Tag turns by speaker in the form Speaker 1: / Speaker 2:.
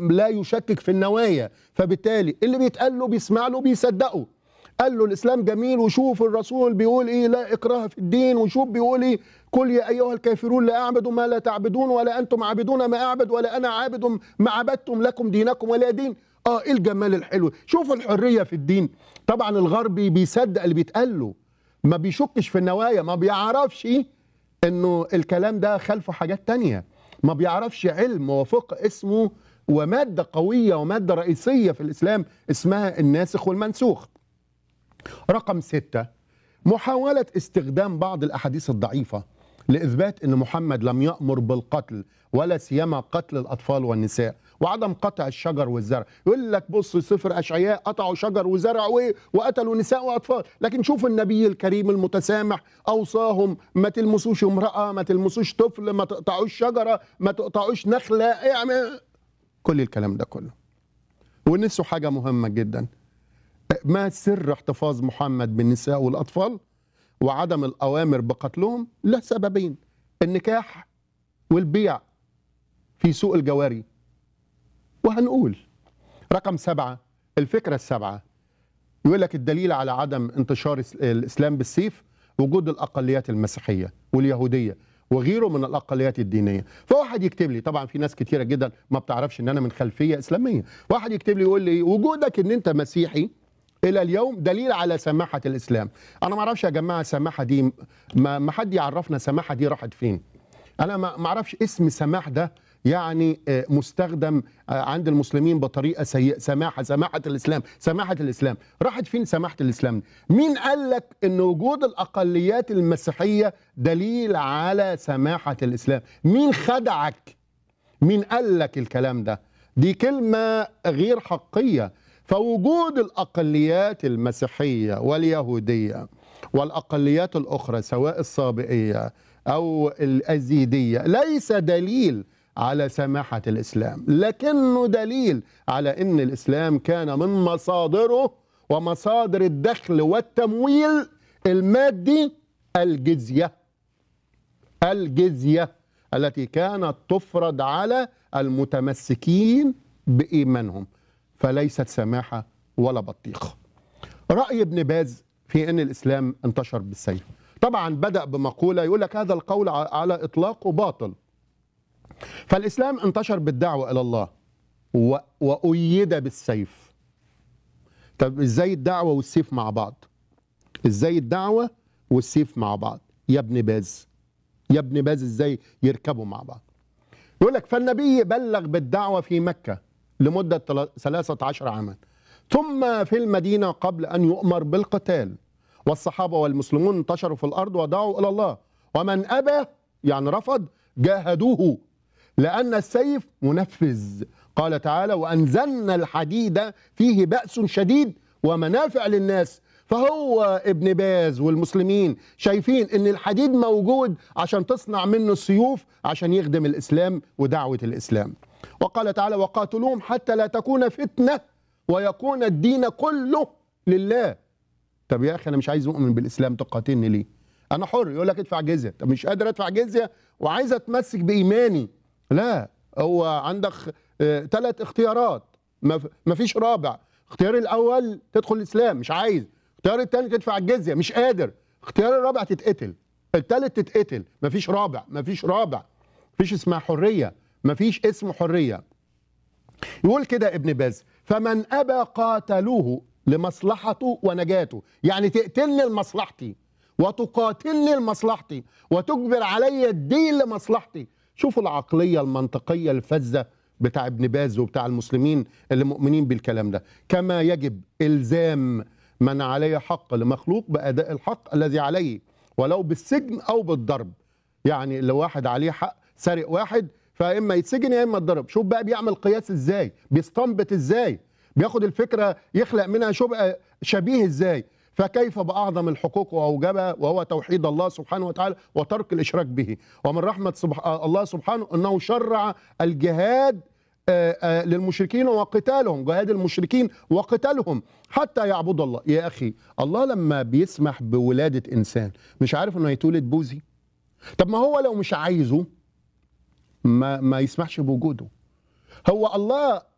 Speaker 1: لا يشكك في النوايا فبالتالي اللي بيتقال له بيسمع له بيصدقه قال له الاسلام جميل وشوف الرسول بيقول ايه لا اكراه في الدين وشوف بيقول ايه قل يا ايها الكافرون لا اعبد ما لا تعبدون ولا انتم عابدون ما اعبد ولا انا عابد ما عبدتم لكم دينكم ولا دين اه ايه الجمال الحلو شوف الحريه في الدين طبعا الغربي بيصدق اللي بيتقال له ما بيشكش في النوايا ما بيعرفش انه الكلام ده خلفه حاجات تانية ما بيعرفش علم وفقه اسمه ومادة قوية ومادة رئيسية في الإسلام اسمها الناسخ والمنسوخ رقم ستة محاولة استخدام بعض الأحاديث الضعيفة لإثبات أن محمد لم يأمر بالقتل ولا سيما قتل الأطفال والنساء وعدم قطع الشجر والزرع يقول لك بص سفر أشعياء قطعوا شجر وزرع وقتلوا نساء وأطفال لكن شوف النبي الكريم المتسامح أوصاهم ما تلمسوش امرأة ما تلمسوش طفل ما تقطعوش شجرة ما تقطعوش نخلة اعمل كل الكلام ده كله ونسوا حاجة مهمة جدا ما سر احتفاظ محمد بالنساء والأطفال وعدم الأوامر بقتلهم له سببين النكاح والبيع في سوق الجواري وهنقول رقم سبعة الفكرة السبعة يقول لك الدليل على عدم انتشار الإسلام بالسيف وجود الأقليات المسيحية واليهودية وغيره من الاقليات الدينيه فواحد يكتب لي طبعا في ناس كتيره جدا ما بتعرفش ان انا من خلفيه اسلاميه واحد يكتب لي يقول لي وجودك ان انت مسيحي الى اليوم دليل على سماحه الاسلام انا ما اعرفش يا جماعه السماحه دي ما, ما حد يعرفنا السماحه دي راحت فين انا ما اعرفش اسم سماح ده يعني مستخدم عند المسلمين بطريقه سيئه سماحه سماحه الاسلام سماحه الاسلام راحت فين سماحه الاسلام مين قال لك ان وجود الاقليات المسيحيه دليل على سماحه الاسلام مين خدعك مين قال لك الكلام ده دي كلمه غير حقيه فوجود الاقليات المسيحيه واليهوديه والاقليات الاخرى سواء الصابئيه او الازيديه ليس دليل على سماحه الاسلام لكنه دليل على ان الاسلام كان من مصادره ومصادر الدخل والتمويل المادي الجزيه الجزيه التي كانت تفرض على المتمسكين بايمانهم فليست سماحه ولا بطيخ راي ابن باز في ان الاسلام انتشر بالسيف طبعا بدا بمقوله يقول لك هذا القول على اطلاقه باطل فالاسلام انتشر بالدعوه الى الله و... وايد بالسيف طب ازاي الدعوه والسيف مع بعض ازاي الدعوه والسيف مع بعض يا ابن باز يا ابن باز ازاي يركبوا مع بعض يقول لك فالنبي بلغ بالدعوه في مكه لمده 13 عاما ثم في المدينه قبل ان يؤمر بالقتال والصحابه والمسلمون انتشروا في الارض ودعوا الى الله ومن ابى يعني رفض جاهدوه لأن السيف منفذ قال تعالى وأنزلنا الحديد فيه بأس شديد ومنافع للناس فهو ابن باز والمسلمين شايفين ان الحديد موجود عشان تصنع منه السيوف عشان يخدم الاسلام ودعوه الاسلام وقال تعالى وقاتلوهم حتى لا تكون فتنه ويكون الدين كله لله طب يا اخي انا مش عايز اؤمن بالاسلام تقاتلني ليه انا حر يقول لك ادفع جزيه طب مش قادر ادفع جزيه وعايز اتمسك بايماني لا هو عندك ثلاث اختيارات ما فيش رابع اختيار الاول تدخل الاسلام مش عايز اختيار الثاني تدفع الجزيه مش قادر اختيار الرابع تتقتل الثالث تتقتل ما فيش رابع ما فيش رابع فيش اسمها حريه ما فيش اسم حريه يقول كده ابن باز فمن ابى قاتلوه لمصلحته ونجاته يعني تقتلني لمصلحتي وتقاتلني لمصلحتي وتجبر علي الدين لمصلحتي شوفوا العقليه المنطقيه الفذه بتاع ابن باز وبتاع المسلمين اللي مؤمنين بالكلام ده كما يجب الزام من عليه حق لمخلوق باداء الحق الذي عليه ولو بالسجن او بالضرب يعني لو واحد عليه حق سرق واحد فاما يتسجن يا اما يتضرب شوف بقى بيعمل قياس ازاي بيستنبط ازاي بياخد الفكره يخلق منها شبهه شبيه ازاي فكيف باعظم الحقوق واوجبها وهو توحيد الله سبحانه وتعالى وترك الاشراك به ومن رحمه سبح... الله سبحانه انه شرع الجهاد آآ آآ للمشركين وقتالهم جهاد المشركين وقتالهم حتى يعبدوا الله يا اخي الله لما بيسمح بولاده انسان مش عارف انه هيتولد بوزي طب ما هو لو مش عايزه ما ما يسمحش بوجوده هو الله